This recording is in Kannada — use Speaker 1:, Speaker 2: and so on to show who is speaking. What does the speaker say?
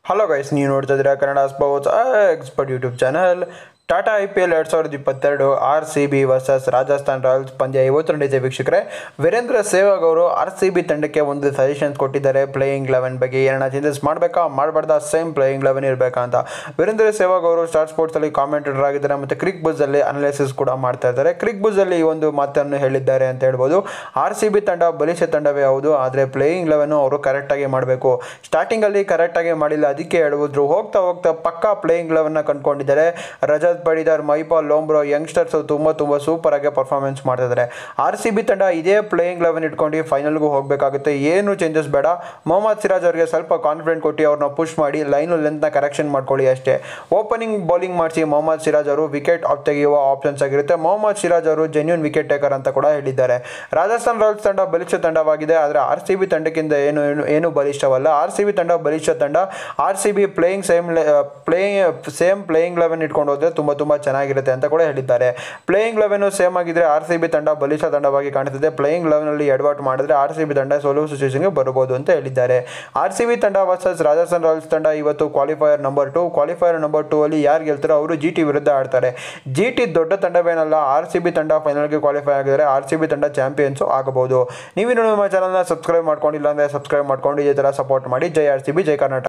Speaker 1: ಹಲೋ ಗೈಸ್ ನೀವು ನೋಡ್ತಾ ಇದ್ದೀರಾ Kannada sports expert YouTube channel Tata I P L ಎರಡು ಸಾವಿರದ ಇಪ್ಪತ್ತೆರಡು R C B versus Rajasthan Royals ಪಂದ್ಯ ಇವತ್ತು ನಡೆದಿದೆ ವೀಕ್ಷಕರೇ ವೀರೇಂದ್ರ ಸೆಹ್ವಾಗ್ ಅವರು ಆರ್ ಸಿ ಬಿ ತಂಡಕ್ಕೆ ಒಂದು ಸಜೆಷನ್ಸ್ ಕೊಟ್ಟಿದ್ದಾರೆ ಪ್ಲೇಯಿಂಗ್ ಲೆವೆನ್ ಬಗ್ಗೆ ಏನನ್ನ ಚೇಂಜಸ್ ಮಾಡಬೇಕಾ ಮಾಡಬಾರ್ದಾ ಸೇಮ್ ಪ್ಲೇಯಿಂಗ್ ಲೆವೆನ್ ಇರಬೇಕಾ ಅಂತ ವೀರೇಂದ್ರ ಸೆಹ್ವಾಗ್ ಅವರು ಸ್ಟಾರ್ ಸ್ಪೋರ್ಟ್ಸಲ್ಲಿ ಕಾಮೆಂಟೇಟರ್ ಆಗಿದ್ದಾರೆ ಮತ್ತು ಕ್ರಿಕ್ ಬುಜ್ಜಲ್ಲಿ ಅನಾಲಿಸಿಸ್ ಕೂಡ ಮಾಡ್ತಾ ಇದ್ದಾರೆ ಕ್ರಿಕ್ ಬುಜ್ಜಲ್ಲಿ ಈ ಒಂದು ಮಾತನ್ನು ಹೇಳಿದ್ದಾರೆ ಅಂತ ಹೇಳ್ಬೋದು ಆರ್ ಸಿ ಬಿ ತಂಡ ಬಲಿಷ್ಠ ತಂಡವೇ ಹೌದು ಆದರೆ ಪ್ಲೇಯಿಂಗ್ ಲೆವೆನ್ ಅವರು ಕರೆಕ್ಟಾಗಿ ಮಾಡಬೇಕು ಸ್ಟಾರ್ಟಿಂಗಲ್ಲಿ ಕರೆಕ್ಟಾಗಿ ಮಾಡಿಲ್ಲ ಅದಕ್ಕೆ ಹೇಳಿದ್ರು ಹೋಗ್ತಾ ಹೋಗ್ತಾ ಪಕ್ಕಾ ಪ್ಲೇಯಿಂಗ್ ಲೆವೆನ್ನ ಕಂಡುಕೊಂಡಿದ್ದಾರೆ ರಜತ್ ಪಡಿದಾರ್ ಮೈಪಾಲ್ ಲೋಂಬ್ರೋ ಯಂಗ್ಸ್ಟರ್ಸ್ ತುಂಬ ತುಂಬ ಸೂಪರ್ ಆಗಿ ಪರ್ಫಾರ್ಮೆನ್ಸ್ ಮಾಡ್ತಿದ್ದಾರೆ ಆರ್ ಸಿ ಬಿ ತಂಡ ಇದೇ ಪ್ಲೇಯಿಂಗ್ ಲೆವೆನ್ ಇಟ್ಕೊಂಡು ಫೈನಲ್ಗೂ ಹೋಗಬೇಕಾಗುತ್ತೆ ಏನು ಚೇಂಜಸ್ ಬೇಡ ಮೊಹಮ್ಮದ್ ಸಿರಾಜ್ ಅವರಿಗೆ ಸ್ವಲ್ಪ ಕಾನ್ಫಿಡೆಂಟ್ ಕೊಟ್ಟು ಅವ್ರನ್ನ ಪುಷ್ ಮಾಡಿ ಲೈನು ಲೆಂತ್ನ ಕರೆಕ್ಷನ್ ಮಾಡ್ಕೊಳ್ಳಿ ಅಷ್ಟೇ ಓಪನಿಂಗ್ ಬೌಲಿಂಗ್ ಮಾಡಿಸಿ ಮೊಹಮ್ಮದ್ ಸಿರಾಜ್ ಅವರು ವಿಕೆಟ್ ಆಫ್ ತೆಗೆಯುವ ಆಪ್ಷನ್ಸ್ ಆಗಿರುತ್ತೆ ಮೊಹಮ್ಮದ್ ಸಿರಾಜ್ ಅವರು ಜೆನ್ಯೂನ್ ವಿಕೆಟ್ ಟೇಕರ್ ಅಂತ ಕೂಡ ಹೇಳಿದ್ದಾರೆ ರಾಜಸ್ಥಾನ್ ರಾಯಲ್ಸ್ ತಂಡ ಬಲಿಷ್ಠ ತಂಡವಾಗಿದೆ ಆದರೆ ಆರ್ ಸಿ ಬಿ ತಂಡಕ್ಕಿಂತ ಏನು ಏನು ಏನು ಬಲಿಷ್ಠವಲ್ಲ ಆರ್ ಸಿ ಬಿ ತಂಡ ಬಲಿಷ್ಠ ತಂಡ R C B playing same playing same playing eleven ಇಟ್ಕೊಂಡು ಹೋದ್ರೆ ತುಂಬ ತುಂಬ ಚೆನ್ನಾಗಿರುತ್ತೆ ಅಂತ ಕೂಡ ಹೇಳಿದ್ದಾರೆ ಪ್ಲೇಯಿಂಗ್ ಲೆವೆನ್ ಸೇಮ್ ಆಗಿದ್ರೆ ಆರ್ ಸಿ ಬಿ ತಂಡ ಬಲಿಷ್ಠ ತಂಡವಾಗಿ ಕಾಣುತ್ತದೆ ಪ್ಲೇಯಿಂಗ್ ಲೆವೆನಲ್ಲಿ ಎಡವಟ್ಟು ಮಾಡಿದ್ರೆ ಆರ್ ಸಿ ಬಿ ತಂಡ ಸೋಲುವ ಸಿಚುವೇಷನ್ಗೆ ಬರ್ಬೋದು ಅಂತ ಹೇಳಿದ್ದಾರೆ ಆರ್ ಸಿ ಬಿ ತಂಡ ವರ್ಸಸ್ ರಾಜಸ್ಥಾನ್ ರಾಯಲ್ಸ್ ತಂಡ ಇವತ್ತು qualifier number two qualifier number two ಅಲ್ಲಿ ಯಾರು ಗೆಲ್ತಾರೋ ಅವರು ಜಿ ಟಿ ವಿರುದ್ಧ ಆಡ್ತಾರೆ ಜಿ ಟಿ ದೊಡ್ಡ ತಂಡವೇನಲ್ಲ ಆರ್ ಸಿ ಬಿ ತಂಡ ಫೈನಲ್ಗೆ ಕ್ವಾಲಿಫೈ ಆಗಿದ್ದಾರೆ ಆರ್ ಸಿ ಬಿ ತಂಡ ಚಾಂಪಿಯನ್ಸು ಆಗಬಹುದು ನೀವಿನ್ನು ನಮ್ಮ ಚಾನಲ್ನ ಸಬ್ಸ್ಕ್ರೈಬ್ ಮಾಡ್ಕೊಂಡಿಲ್ಲ ಅಂದರೆ ಸಬ್ಸ್ಕ್ರೈಬ್ ಮಾಡ್ಕೊಂಡು ಇದೇ ಥರ ಸಪೋರ್ಟ್ ಮಾಡಿ ಜೈ ಆರ್ ಸಿ ಬಿ ಜೈ ಕರ್ನಾಟಕ